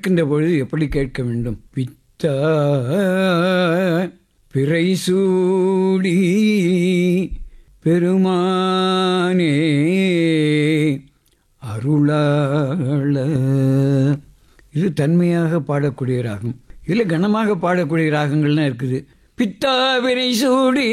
கேட்கின்ற பொழுது எப்படி கேட்க வேண்டும் பித்தா பிறை சூடி பெருமானே அருளாள இது தன்மையாக பாடக்கூடிய ராகம் இதில் கனமாக பாடக்கூடிய ராகங்கள்லாம் இருக்குது பித்தா பிறை சூடி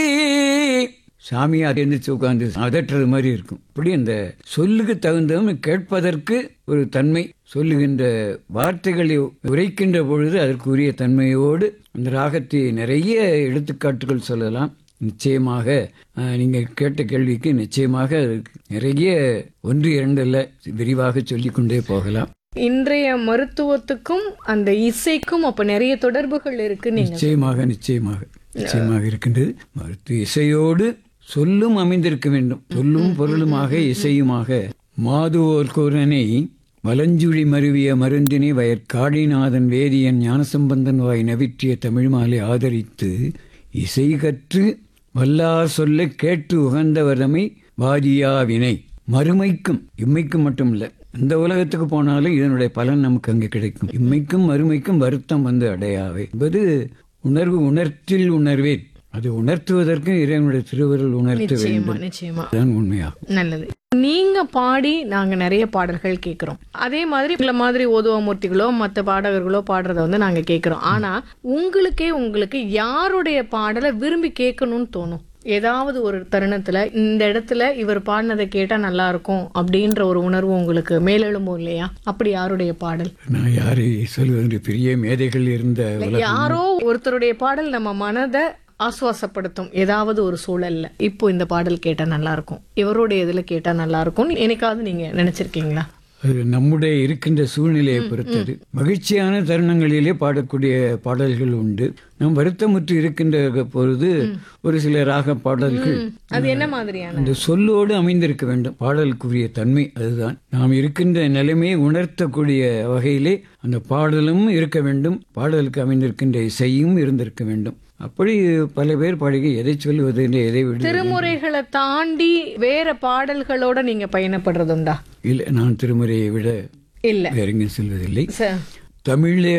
சாமியார் எந்திரிச்சு உட்காந்து அதட்டுறது மாதிரி இருக்கும் இப்படி அந்த சொல்லுக்கு தகுந்தவன் கேட்பதற்கு ஒரு தன்மை சொல்லுகின்ற வார்த்தைகளை உரைக்கின்ற பொழுது அதற்குரிய தன்மையோடு அந்த ராகத்தை நிறைய எடுத்துக்காட்டுகள் சொல்லலாம் நிச்சயமாக அஹ், நீங்கள் கேட்ட கேள்விக்கு நிச்சயமாக அதற்கு நிறைய ஒன்று இரண்டு அல்ல விரிவாக சொல்லிக்கொண்டே போகலாம் இன்றைய மருத்துவத்துக்கும் அந்த இசைக்கும் அப்ப நிறைய தொடர்புகள் இருக்கு நீங்க நிச்சயமாக நிச்சயமாக நிச்சயமாக இருக்கின்றது மருத்துவ இசையோடு சொல்லும் அமைந்திருக்க வேண்டும் சொல்லும் பொருளுமாக இசையுமாக மாதுவோர் கூரனை வலஞ்சுழி மருவிய மருந்தினை வயற்காடிநாதன் வேதியன் ஞானசம்பந்தன் வாய் நவிற்றிய தமிழ் மாலை ஆதரித்து இசை கற்று வல்லார் சொல்ல கேட்டு உகந்தவரமை வாதியா வினை மறுமைக்கும் இம்மைக்கும் மட்டுமில்ல இந்த உலகத்துக்கு போனாலும் இதனுடைய பலன் நமக்கு அங்கே கிடைக்கும் இம்மைக்கும் மறுமைக்கும் வருத்தம் வந்து அடையாவே என்பது உணர்வு உணர்த்தில் உணர்வேன் அது உணர்த்துவதற்கு இறைவனுடைய திருவருள் உணர்த்த நிச்சயமா வேண்டும் நிச்சயமா அதுதான் உண்மையாகும் நல்லது நீங்க பாடி நாங்க நிறைய பாடல்கள் கேட்கிறோம் அதே மாதிரி உங்களை மாதிரி ஓதுவமூர்த்திகளோ மத்த பாடகர்களோ பாடுறத வந்து நாங்க கேட்கிறோம் ஆனா உங்களுக்கே உங்களுக்கு யாருடைய பாடலை விரும்பி கேட்கணும்னு தோணும் ஏதாவது ஒரு தருணத்துல இந்த இடத்துல இவர் பாடினதை கேட்டா நல்லா இருக்கும் அப்படின்ற ஒரு உணர்வு உங்களுக்கு மேலெழும்பும் இல்லையா அப்படி யாருடைய பாடல் நான் யாரை சொல்வது பெரிய மேதைகள் இருந்த உலகம் யாரோ ஒருத்தருடைய பாடல் நம்ம மனதை ஆசுவாசப்படுத்தும் ஏதாவது ஒரு சூழல்ல இப்போ இந்த பாடல் கேட்டா நல்லா இருக்கும் இவருடைய இதுல கேட்டா நல்லா இருக்கும் என்னைக்காவது நீங்க நினைச்சிருக்கீங்களா அது நம்முடைய இருக்கின்ற சூழ்நிலையை பொறுத்தது மகிழ்ச்சியான தருணங்களிலே பாடக்கூடிய பாடல்கள் உண்டு நாம் வருத்தமுற்று இருக்கின்ற பொழுது ஒரு சில ராக பாடல்கள் அது என்ன மாதிரியான அந்த சொல்லோடு அமைந்திருக்க வேண்டும் பாடலுக்குரிய தன்மை அதுதான் நாம் இருக்கின்ற நிலைமையை உணர்த்தக்கூடிய வகையிலே அந்த பாடலும் இருக்க வேண்டும் பாடலுக்கு அமைந்திருக்கின்ற இசையும் இருந்திருக்க வேண்டும் அப்படி பல பேர் பாடுக எதை சொல்லுவது என்று எதை விடுவது திருமுறைகளை தாண்டி வேற பாடல்களோட நீங்க பயணப்படுறதுண்டா இல்லை நான் திருமுறையை விட இல்ல வேற எங்கேயும் செல்வதில்லை ச- தமிழிலே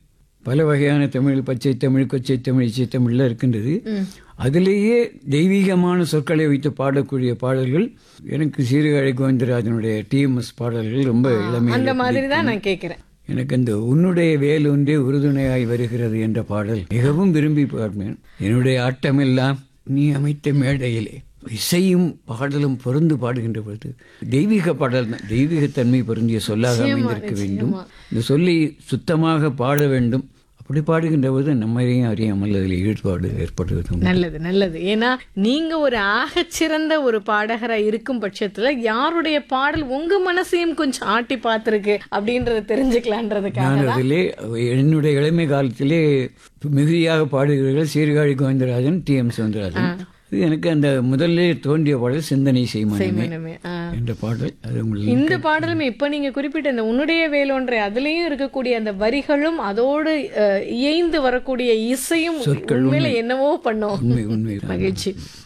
பல வகையான தமிழ் பச்சை தமிழ் கொச்சை தமிழ் இசை தமிழ்லாம் இருக்கின்றது அதிலேயே தெய்வீகமான சொற்களை வைத்து பாடக்கூடிய பாடல்கள் எனக்கு சீர்காழி கோவிந்தராஜனுடைய டிஎம்எஸ் பாடல்கள் ரொம்ப அந்த இளமையாக மாதிரி தான் நான் கேக்குறேன் எனக்கு அந்த உன்னுடைய வேல் ஒன்றே உறுதுணையாய் வருகிறது என்ற பாடல் மிகவும் விரும்பி பாடுவேன் என்னுடைய ஆட்டமெல்லாம் நீ அமைத்த மேடையிலே இசையும் பாடலும் பொருந்து பாடுகின்ற பொழுது தெய்வீக பாடல் தான் தெய்வீகத்தன்மை பொருந்திய சொல்லாக அமைந்திருக்க வேண்டும் இந்த சொல்லி சுத்தமாக பாட வேண்டும் அப்படி பாடுகின்ற போது நம்மையும் அறியாமல் அதில் ஈடுபாடு ஏற்படுவது உண்டு. நல்லது நல்லது ஏன்னா நீங்க ஒரு ஆகச்சிறந்த ஒரு பாடகரா இருக்கும் பட்சத்துல யாருடைய பாடல் உங்க மனசையும் கொஞ்சம் ஆட்டி பார்த்திருக்கு அப்படின்றத தெரிஞ்சுக்கலான்றதுக்காக நான் அதிலே என்னுடைய இளமை காலத்திலே மிகுதியாக பாடுகிறவர்கள் சீர்காழி கோவிந்தராஜன் டி எம் சவுந்தரராஜன் இது எனக்கு அந்த முதல்ல தோன்றிய பாடல் சிந்தனை செய்மனமே செய்மனமே. ஆ. என்ற பாடல் அது உங்களுக்கு இந்த பாடலுமே இப்ப நீங்க குறிப்பிட்ட இந்த உன்னுடைய வேலொன்றை அதுலயும் இருக்கக்கூடிய அந்த வரிகளும் அதோடு அஹ், இயைந்து வரக்கூடிய இசையும் உண்மையில என்னவோ பண்ணோம் உண்மை உண்மை மகிழ்ச்சி